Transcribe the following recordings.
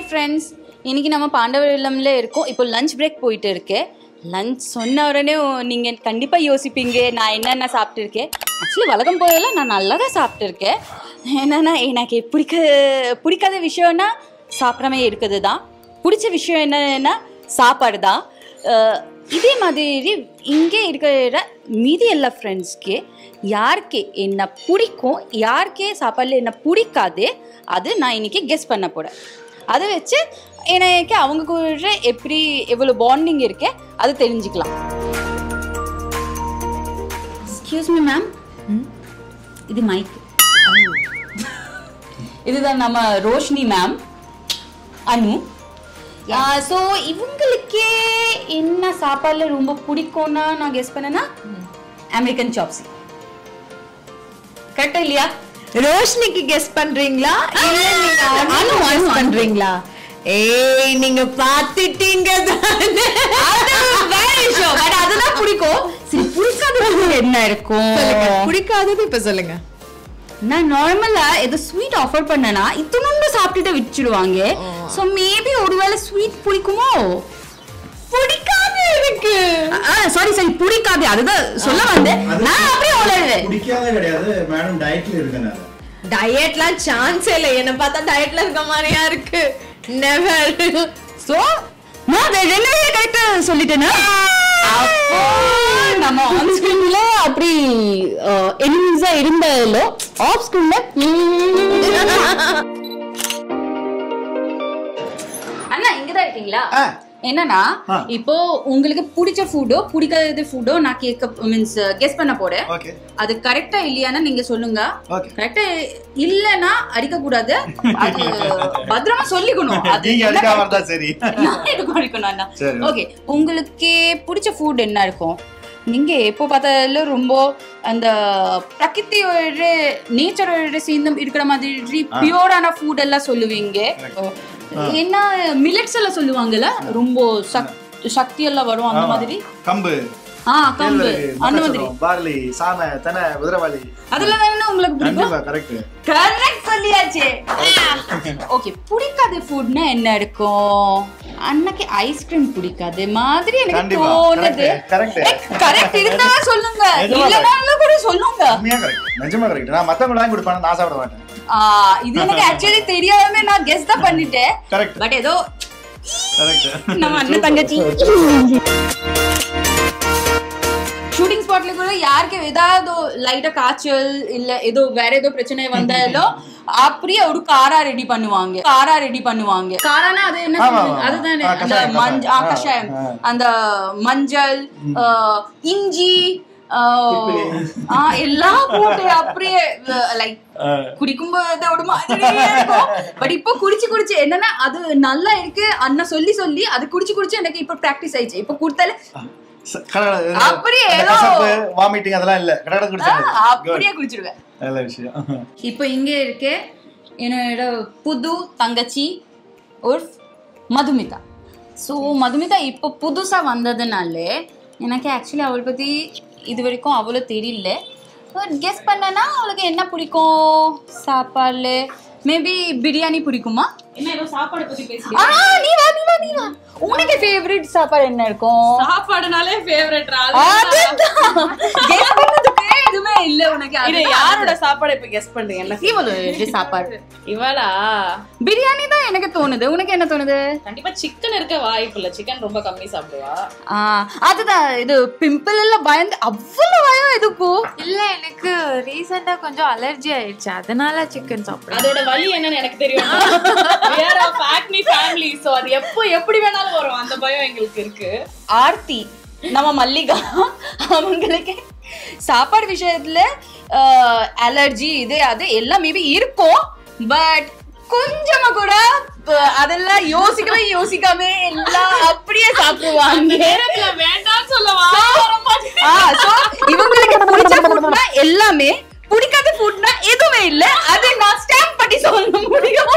Friends இன்னைக்கு நம்ம பாண்டவர் இல்லம்ல இருக்கோம் இப்போ லஞ்ச் பிரேக் போயிட்டு இருக்கு லஞ்ச் சொன்ன உடனே நீங்கள் கண்டிப்பாக யோசிப்பீங்க நான் என்னென்ன சாப்பிட்டுருக்கேன் ஆக்சுவலி வழக்கம் போயெல்லாம் நான் நல்லா தான் சாப்பிட்டுருக்கேன் என்னென்னா எனக்கு பிடிக்க பிடிக்காத விஷயம்னா சாப்பிடாம இருக்குது தான் பிடிச்ச விஷயம் என்னன்னா சாப்பாடு தான் அஹ், இதே மாதிரி இங்கே இருக்கிற மீதி எல்லா ஃப்ரெண்ட்ஸ்க்கு யாருக்கு என்ன பிடிக்கும் யாருக்கே சாப்பாடில் என்ன பிடிக்காது அது நான் இன்னைக்கு கெஸ் பண்ண போகிறேன் அதை வச்சு எனக்கு அவங்க கூட எப்படி எவ்வளோ பாண்டிங் இருக்கு அது தெரிஞ்சுக்கலாம் எக்ஸ்கியூஸ் மீ மேம் இது மைக் இதுதான் நம்ம ரோஷினி மேம் அனு ஸோ இவங்களுக்கே என்ன சாப்பாடுல ரொம்ப பிடிக்கும்னா நான் கெஸ் பண்ணேன்னா அமெரிக்கன் சாப்ஸி கரெக்டா இல்லையா ரோஷினிக்கு கெஸ் பண்றீங்களா இல்ல நீங்க அனு, அனு அனு, கெஸ் அனு. பண்றீங்களா ஏய் நீங்க பாத்துட்டீங்க தானே வேற விஷயம் பட் அதுதான் பிடிக்கும் சரி பிடிக்காத food என்ன இருக்கும் சொல்லுங்க பிடிக்காதது இப்ப சொல்லுங்க நான் நார்மலா ஏதோ ஸ்வீட் ஆஃபர் பண்ணனா இத்தனோண்டு சாப்பிட்டுட்டு விட்டுடுவாங்க சோ மேபி ஒருவேளை ஸ்வீட் பிடிக்குமோ பிடிக்காது எனக்கு சாரி சாரி பிடிக்காது அதுதான் சொல்ல வந்தேன் நான் அப்படியே உளறேன் பிடிக்காத கிடையாது மேடம் டயட்ல இருக்கனால டயட்லாம் சான்ஸே இல்ல என்ன பார்த்தா டயட்ல இருக்க மாதிரியா இருக்கு நெவர் சோ நான் அது ரெண்டுமே கரெக்டா சொல்லிட்டேனா அப்போ நம்ம ஆன் ஸ்கிரீன்ல அப்படி எனிமீஸா இருந்தாலோ ஆஃப் ஸ்கிரீன்ல அண்ணா இங்கதான் இருக்கீங்களா ஆ. என்னன்னா ஆ. இப்போ உங்களுக்கு பிடிச்ச ஃபுட்டோ பிடிக்காத ஃபுட்டோ நான் கேட்க மீன்ஸ் கெஸ் பண்ண போறேன் ஓகே அது கரெக்டா இல்லையான்னு நீங்க சொல்லுங்க Okay. கரெக்டா இல்லனா அடிக்க கூடாது அது பத்திரமா சொல்லிக்கணும் அது நீங்க என்ன அடிக்காம இருந்தா சரி நான் எதுக்கு அடிக்கணும் அண்ணா சரி. ஓகே உங்களுக்கு பிடிச்ச ஃபுட் என்ன இருக்கும் நீங்க எப்போ பார்த்தாலும் ரொம்ப அந்த பிரகிருதியோட நேச்சரோட சேர்ந்து இருக்கிற மாதிரி பியூரான ஃபுட் எல்லாம் சொல்லுவீங்க என்ன மில்லட்ஸ் எல்லாம் சொல்லுவாங்கல்ல ரொம்ப சக்- சக்தி எல்லாம் வரும் அந்த ஆமா. மாதிரி கம்பு ஆ கம்பு அந்த மாதிரி பார்லி சாமை தெனை குதிரவாளி அதெல்லாம் தானே உங்களுக்கு பிடிக்கும் கண்டிப்பா கரெக்ட் கரெக்ட் சொல்லியாச்சு ஓகே பிடிக்காத ஃபுட்னா என்ன இருக்கும் அன்னைக்கு ஐஸ்கிரீம் பிடிக்காது மாதிரி எனக்கு கண்டிப்பா, தோணுது correct, correct. கரெக்ட் இருந்தா சொல்லுங்க நிஜமா இல்லனாலும் கூட சொல்லுங்க உண்மையா கரெக்ட் நிஜமா கரெக்ட் நான் மத்தவங்க வாங்கி கொடுப்பேன் நான் சாப்பிட மாட்டேன் ஆ, இது எனக்கு ஆக்சுவலி தெரியாம நான் கெஸ் தான் பண்ணிட்டேன் கரெக்ட் பட் ஏதோ கரெக்ட் நம்ம அண்ணன் தங்கச்சி ஷூட்டிங் ஸ்பாட்ல கூட யாருக்கு ஏதாவது லைட்டா காய்ச்சல் இல்ல ஏதோ வேற ஏதோ பிரச்சனை வந்தாலும் அப்படியே ஒரு காரா ரெடி பண்ணுவாங்க காரா ரெடி பண்ணுவாங்க காரானா அது என்ன ஆமா, சொல்றது? ஆமா. அதுதானே ஆ, அந்த கஷாயம், மஞ்ச ஆ, கஷாயம். கஷாயம் ஆ, ஆ. அந்த மஞ்சள் ஆ, இஞ்சி ஆ, திப்பிலி. ஆ, எல்லாம் போட்டு அப்படியே லைக் குடிக்கும்போது ஒரு மாதிரியே இருக்கும் பட் இப்போ குடிச்சு குடிச்சு என்னன்னா அது நல்லா இருக்கு அண்ணன் சொல்லி சொல்லி அது குடிச்சு குடிச்சு எனக்கு இப்போ பிராக்டிஸ் ஆயிடுச்சு இப்போ கொடுத்தாலே அப்படியே ஏதோ- வாமிட்டிங் அதெல்லாம் இல்ல கடை ஆ, குடிச்சாங்க அப்படியே குடிச்சிருவேன் நல்ல விஷயம் இப்போ இங்க இருக்கு என்னோட புது தங்கச்சி உர்ஃப் மதுமிதா ஸோ மதுமிதா இப்போ புதுசா வந்ததுனால எனக்கு ஆக்சுவலி அவளை பத்தி இது வரைக்கும் அவ்வளோ தெரியல கெஸ் பண்ணனா அவளுக்கு என்ன பிடிக்கும் சாப்பாடுல மேபி பிரியாணி பிடிக்குமா என்ன ஏதோ சாப்பாடு பத்தி பேசி ஆ நீ வா நீ வா நீ வா உனக்கு ஃபேவரட் சாப்பாடு என்ன இருக்கும் சாப்பாடுனாலே ஃபேவரட் அதுதான் கெஸ் பண்ணதுக்கு எதுவுமே இல்ல உனக்கு இது அதுதான். யாரோட சாப்பாடு இப்ப கெஸ் பண்றீங்க என்ன இவளு இது சாப்பாடு இவளா பிரியாணி தான் எனக்கு தோணுது உனக்கு என்ன தோணுது கண்டிப்பா சிக்கன் இருக்க வாய்ப்பு இல்ல சிக்கன் ரொம்ப கம்மி சாப்பிடுவா ஆ, அதுதான் இது பிம்பிள் எல்லாம் பயந்து அவ்வளவு பயம் எதுக்கும் இல்ல எனக்கு ரீசெண்டா கொஞ்சம் அலர்ஜி ஆயிடுச்சு அதனால சிக்கன் சாப்பிடுறேன் அதோட வலி என்னன்னு எனக்கு தெரியும் We are a acne family so அது எப்போ எப்படி வேணாலும் வரும் அந்த பயம் எங்களுக்கு இருக்கு ஆர்த்தி நம்ம மல்லிகா அவங்களுக்கு சாப்பாடு விஷயத்துல அலர்ஜி இது அது எல்லாம் மேபி இருக்கும் பட் கொஞ்சமா கூட அஹ், அதெல்லாம் யோசிக்கவே யோசிக்காம எல்லாம் அப்படியே சாப்பிடுவாங்க நேரத்துல வேண்டாம்னு சொல்லவா ஆ, so இவங்களுக்கு பிடிச்ச ஃபுட்னா எல்லாமே பிடிக்காத ஃபுட்னா எதுவுமே இல்ல அது நான் ஸ்டாம்ப் பண்ணி சொல்ல முடியும்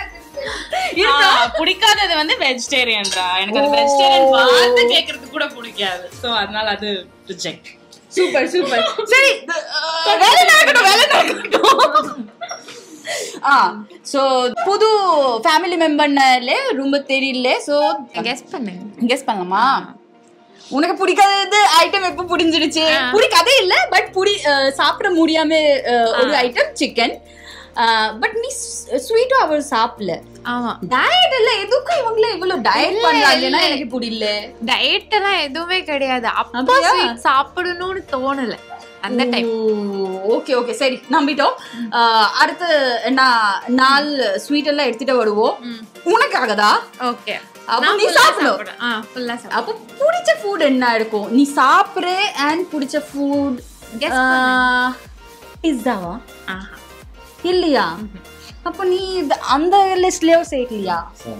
இருக்கா? பிடிக்காதது வந்து வெஜிடேரியன்டா எனக்கு அது வெஜிடேரியன் பார்த்து கேக்குறது கூட பிடிக்காது சோ அதனால அது ரிஜெக்ட் சூப்பர் சூப்பர் சரி அஹ், வேலை நடக்கட்டும் வேலை நடக்கட்டும் ஆ சோ புது ஃபேமிலி மெம்பர்னாலே ரொம்ப தெரியல சோ கெஸ் பண்ணு கெஸ் பண்ணலாமா உனக்கு பிடிக்காதது ஐட்டம் எப்ப புடிஞ்சிடுச்சு பிடிக்காதே இல்ல பட் புடி அஹ், சாப்பிட முடியாம அஹ், ஒரு ஐட்டம் சிக்கன் பட் நீ ஸ்வீட்டும் அவர் சாப்பிடல ஆமா டயட் இல்ல எதுக்கும் இவங்கள இவ்வளவு டயட் இல்ல, பண்றாங்கன்னா இல்ல. எனக்கு புரியல டயட் எல்லாம் எதுவுமே கிடையாது அப்பா அப்படியா? sweet சாப்பிடணும்னு தோணல அந்த டைம் ஓகே ஓகே சரி நம்பிட்டோம் அஹ், அடுத்து நான் நாலு ஸ்வீட் எல்லாம் எடுத்துட்டு வருவோம் உனக்காகதா ஓகே அப்ப நீ சாப்பிடு ஆ ஃபுல்லா சாப்பிடு அப்போ பிடிச்ச ஃபுட் என்ன இருக்கும் நீ சாப்பிடுற அண்ட் பிடிச்ச ஃபுட் Guess பிஸ்ஸாவா ஆஹா இல்லையா அப்போ நீ இது- அந்த லிஸ்ட்லயே சேர்க்கலையா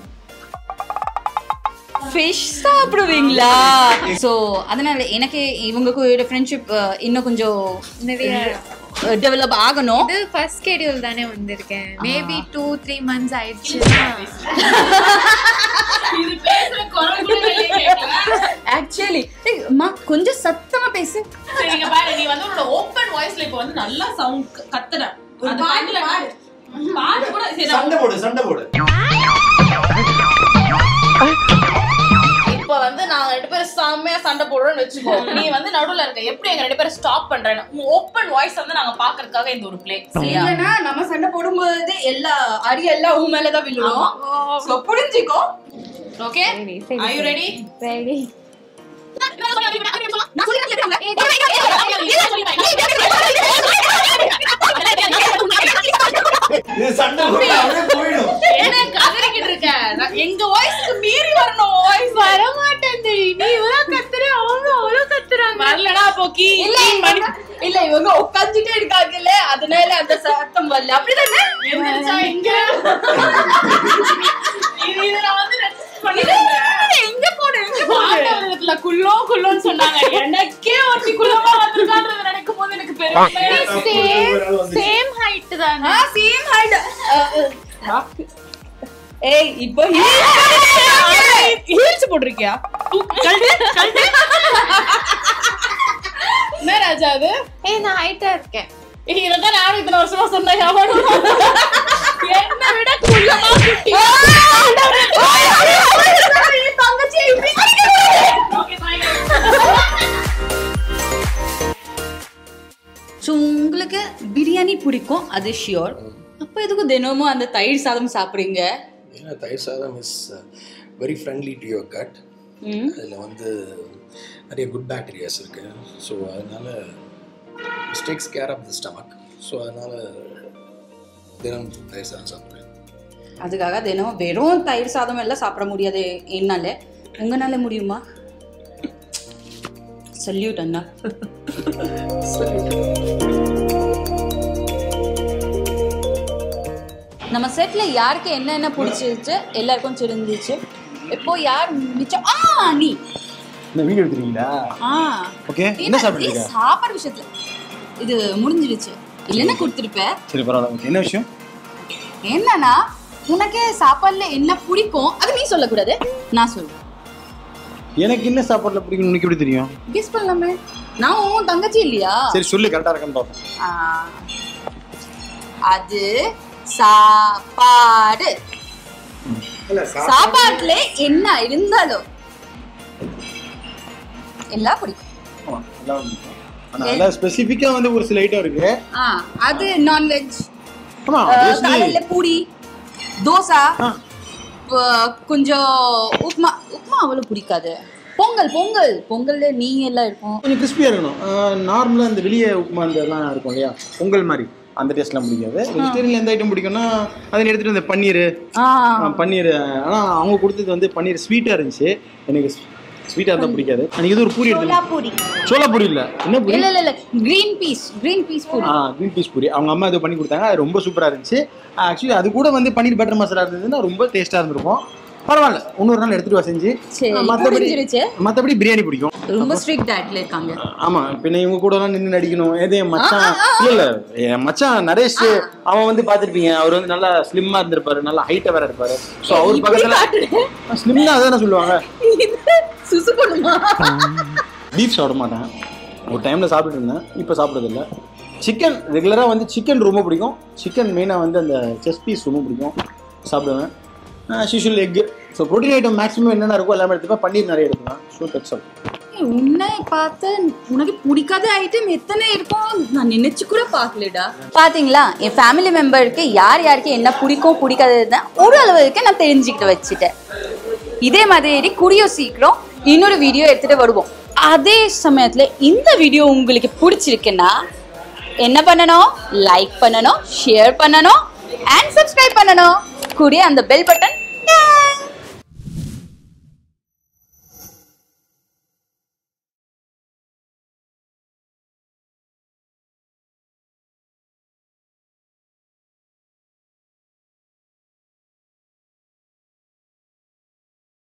ஃபிஷ் சாப்பிடுவீங்களா சோ அதனால எனக்கு இவங்க கூட ஃப்ரெண்ட்ஷிப் இன்னும் கொஞ்சம் நிறைய டெவலப் ஆகணும் இது ஃபர்ஸ்ட் ஸ்கெடியூல் தானே வந்திருக்கேன் மேபி டூ த்ரீ மந்த்ஸ் ஆயிடுச்சு இது பேசுற குரல் கூட வெளியே கேட்கல. ஆக்சுவலி அம்மா கொஞ்சம் சத்தமா பேசு சரி, இங்க பாரு, நீ வந்து உன்னோட open voiceல இப்ப வந்து நல்லா sound க- கத்துற. அது பண்ணல. பாடு கூட சரி, நான் சண்டை போடு சண்டை போடு இப்ப வந்து நாங்க ரெண்டு பேரும் செம்மையா சண்டை போடுறோம்னு வச்சுக்கோ நீ வந்து நடுவுல இருக்க எப்படி எங்க ரெண்டு பேரும் ஸ்டாப் பண்றேன்னு ஓப்பன் வாய்ஸ் வந்து நாங்க பாக்குறதுக்காக இந்த ஒரு பிளே இல்லைன்னா நம்ம சண்டை போடும்போது எல்லா அடி எல்லாம் உன் மேலதான் விழுடும் சோ புரிஞ்சுக்கோ okay are you ready ready இது சண்டை போடு அப்படியே போயிடும் என்ன கதறிக்கிட்டு இருக்க நான் எங்க வாய்ஸ்க்கு மீறி வரணும் வாய்ஸ் வர மாட்டேன் நீ இவ்வளவு கத்துற அவங்க அவ்வளவு கத்துறாங்க வரலடா போக்கி இல்ல இவங்க- இல்ல இவங்க உட்காந்துட்டே இருக்காங்கல்ல அதனால அந்த சத்தம் வரல அப்படிதானே எந்திரிச்சா எங்க இது இது நான் வந்து ரெஜிஸ்டர் பண்ணிருக்கேன் எங்க போடு எங்க பாண்டவரத்துல குள்ளோ குள்ளோன்னு சொன்னாங்க எனக்கே ஒருத்தி குள்ளமா வந்திருக்கான்றத நினைக்கும் போது எனக்கு பெருமை சேம் சேம் ஹைட் தானே சேம் ஹைட் ஏய் இப்போ ஹீல்ஸ் போட்டிருக்கியா என்ன ராஜா அது ஏய் நான் ஹைட்டா இருக்கேன் இதான் நானும் இத்தனை வருஷமா சொன்னேன் எவனும் என்ன விட குள்ளமா குட்டி தங்கச்சி இப்படி Okay, fine. ஸோ உங்களுக்கு பிரியாணி பிடிக்கும் அது ஷியோர் அப்போ எதுக்கு தினமும் அந்த தயிர் சாதம் சாப்பிட்றீங்க ஏன்னா தயிர் சாதம் is very friendly to your gut அதில் வந்து நிறைய குட் பாக்டீரியாஸ் இருக்கு ஸோ அதனால takes care of the stomach so அதனால தினம் தயிர் சாதம் சாப்பிட்றேன் அதுக்காக தினமும் வெறும் தயிர் சாதம் எல்லாம் சாப்பிட முடியாது என்னால உங்களால முடியுமா சல்யூட் அண்ணா நம்ம செட்ல யாருக்கு என்னென்ன பிடிச்சிருச்சு எல்லாருக்கும் தெரிஞ்சிச்சு இப்போ யார் மிச்சம் ஆ நீ இந்த வீடியோ எடுத்துறீங்களா ஆ ஓகே என்ன சாப்பிடுறீங்க ஏய், சாப்பாடு விஷயத்துல இது முடிஞ்சிடுச்சு இல்லைன்னா கொடுத்துருப்ப சரி பரவாயில்ல ஓகே என்ன விஷயம் என்னன்னா உனக்கு சாப்பாடுல என்ன பிடிக்கும் அது நீ சொல்லக்கூடாது நான் சொல்லுவேன் எனக்கு என்ன சாப்பாடுல பிடிக்கும் உனக்கு எப்படி தெரியும் கெஸ் பண்ணலாமே நான் உன் தங்கச்சி இல்லையா சரி சொல்லு கரெக்டா இருக்கான்னு பார்ப்போம் ஆ, அது சாப்பாடு சாப்பாட்டுல என்ன இருந்தாலும் எல்லாம் பிடிக்கும் ஆமா, எல்லாம் பிடிக்கும். ஆனா எல்லாம் ஸ்பெசிஃபிக்கா வந்து ஒரு சில ஐட்டம் இருக்கு ஆ அது நான்வெஜ் ஆமா obviously. காலையில பூரி தோசை ஆ. ப- கொஞ்சம் உப்மா உப்மா அவ்வளவு பிடிக்காது பொங்கல் பொங்கல் பொங்கல்ல நீ எல்லாம் இருக்கும் கொஞ்சம் கிறிஸ்பியா இருக்கணும் நார்மலா இந்த வெளியே உப்புமா இந்த எல்லாம் இருக்கும் இல்லையா பொங்கல் மாதிரி அந்த டேஸ்ட்லாம் பிடிக்காது வெஜிடேரியன்ல எந்த ஐட்டம் பிடிக்கும்னா அதை எடுத்துட்டு இந்த பன்னீர் ஆ பன்னீர் ஆனா அவங்க கொடுத்தது வந்து பன்னீர் ஸ்வீட்டா இருந்துச்சு எனக்கு ஸ்வீட்டா இருந்தா பிடிக்காது அன்னைக்கு இது ஒரு பூரி எடுத்து பூரி சோளா பூரி இல்ல என்ன பூரி இல்ல இல்ல இல்ல green peas green peas puri ஆ க்ரீன் பீஸ் பூரி அவங்க அம்மா இது பண்ணி கொடுத்தாங்க அது ரொம்ப சூப்பரா இருந்துச்சு ஆக்சுவலி அது கூட வந்து பன்னீர் பட்டர் மசாலா இருந்ததுன்னா ரொம்ப டேஸ்டா இருந்திருக்கும் பரவாயில்ல இன்னொரு நாள் எடுத்துட்டு வா செஞ்சு சரி, ஆ, மத்தபடி புரிஞ்சிருச்சு. மத்தபடி பிரியாணி பிடிக்கும் ரொம்ப ஸ்ட்ரிக்ட் டயட்ல இருக்காங்க ஆமா பின்ன இவங்க கூட எல்லாம் நின்று நடிக்கணும் ஏதே என் மச்சான் இல்ல இல்ல என் மச்சான் நரேஷ் அவன் வந்து பாத்திருப்பீங்க அவர் வந்து நல்லா ஸ்லிம்மா இருந்திருப்பாரு நல்லா ஹைட்டா வேற இருப்பாரு சோ அவர் பக்கத்துல ஸ்லிம் தான் அதானே சொல்லுவாங்க சுசு பண்ணுமா பீஃப் சாப்பிட மாட்டேன் ஒரு டைம்ல சாப்பிட்டு இருந்தேன் இப்போ சாப்பிடுறது இல்ல சிக்கன் ரெகுலராக வந்து சிக்கன் ரொம்ப பிடிக்கும் சிக்கன் மெயினாக வந்து அந்த செஸ் பீஸ் ரொம்ப பிடிக்கும் சாப்பிடுவேன் usual egg so protein item maximum என்னென்ன இருக்கோ எல்லாமே எடுத்துப்பேன் பன்னீர் நிறைய எடுத்துப்பேன் ஸோ தட்ஸ் ஆல் உன்னை பார்த்து உனக்கு பிடிக்காத ஐட்டம் எத்தனை இருக்கும் நான் நினைச்சு கூட பார்க்கலடா பாத்தீங்களா என் ஃபேமிலி மெம்பருக்கு யார் யாருக்கு என்ன பிடிக்கும் பிடிக்காதது ஒரு அளவுக்கு நான் தெரிஞ்சுக்கிட்டு வச்சுட்டேன் இதே மாதிரி கூடிய சீக்கிரம் இன்னொரு வீடியோ எடுத்துட்டு வருவோம் அதே சமயத்துல இந்த வீடியோ உங்களுக்கு பிடிச்சிருக்குன்னா என்ன பண்ணணும் லைக் பண்ணணும் ஷேர் பண்ணணும் அண்ட் சப்ஸ்கிரைப் பண்ணணும் கூடிய அந்த பெல் பட்டன்